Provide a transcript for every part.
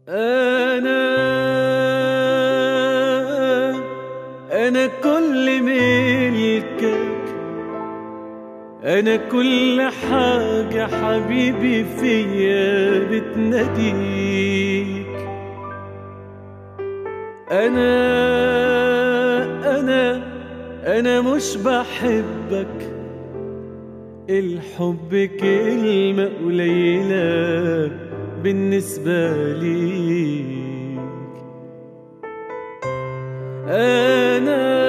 أنا أنا كل ملكك أنا كل حاجة حبيبي فيا بتناديك أنا أنا أنا مش بحبك الحب كلمة قليلة بالنسبة ليك أنا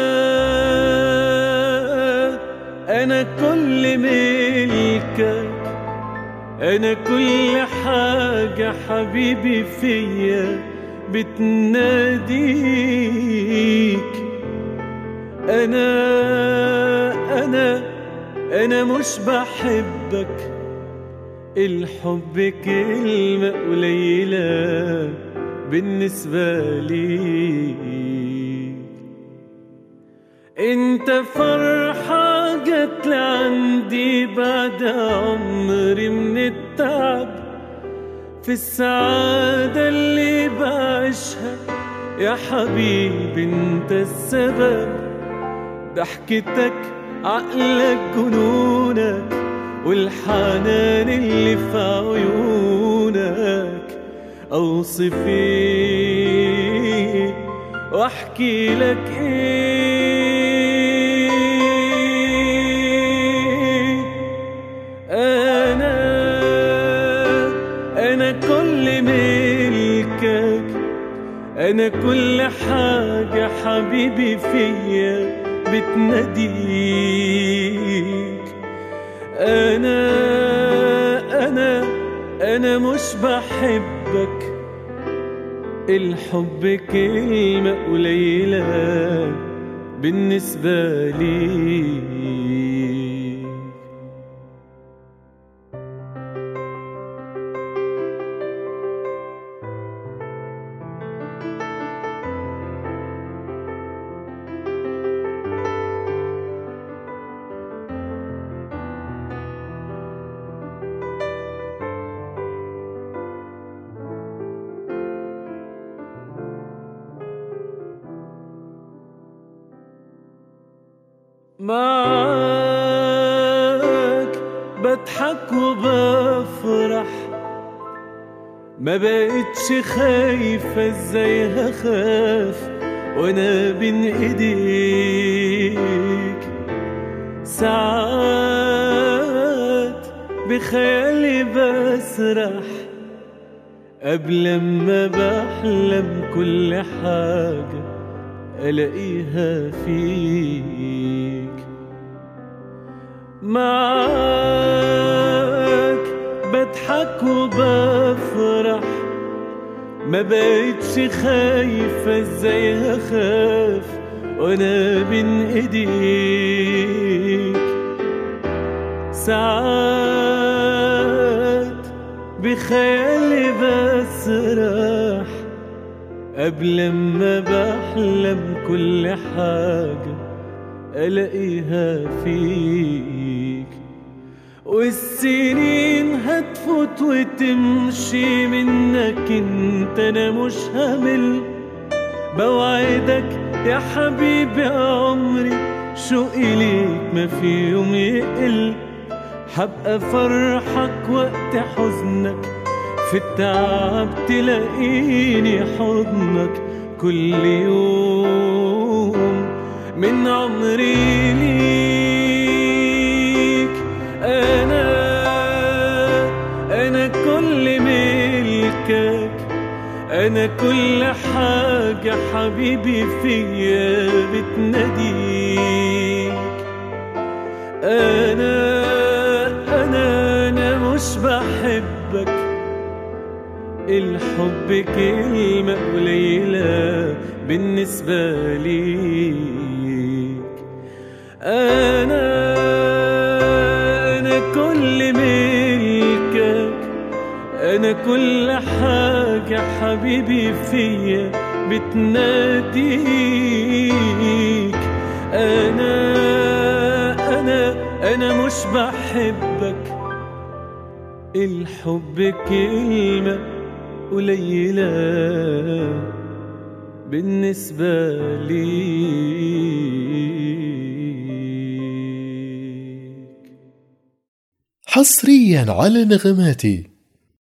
أنا كل ملكك أنا كل حاجة حبيبي فيا بتناديك أنا أنا أنا مش بحبك الحب كلمة قليلة بالنسبة ليك انت فرحة جت لعندي بعد عمري من التعب في السعادة اللي بعيشها يا حبيبي انت السبب ضحكتك عقلك جنونك والحنان اللي في عيونك اوصف ايه واحكي لك ايه انا انا كل ملكك انا كل حاجة حبيبي فيا بتناديك انا انا انا مش بحبك الحب كلمة قليلة بالنسبة لي معاك بضحك وبفرح ما بقتش خايفة ازاي هخاف وانا بين ايديك ساعات بخيالي بسرح قبل ما بحلم كل حاجة ألاقيها فيك معاك بضحك وبفرح ما بقتش خايفة ازاي هخاف وانا بين ايديك ساعات بخيالي بسرح قبل ما بحلم كل حاجة ألاقيها فيك والسنين هتفوت وتمشي منك انت انا مش همل بوعدك يا حبيبي عمري شوقي ليك ما في يوم يقل حبقى فرحك وقت حزنك في التعب تلاقيني حضنك كل يوم من عمري ليك أنا أنا كل ملكك أنا كل حاجة حبيبي فيا بتناديك أنا أنا أنا مش بحبك الحب كلمة قليلة بالنسبة ليك أنا أنا كل ملكك أنا كل حاجة حبيبي فيا بتناديك أنا أنا أنا مش بحبك الحب كلمة قليلة بالنسبة ليك حصريا على نغماتي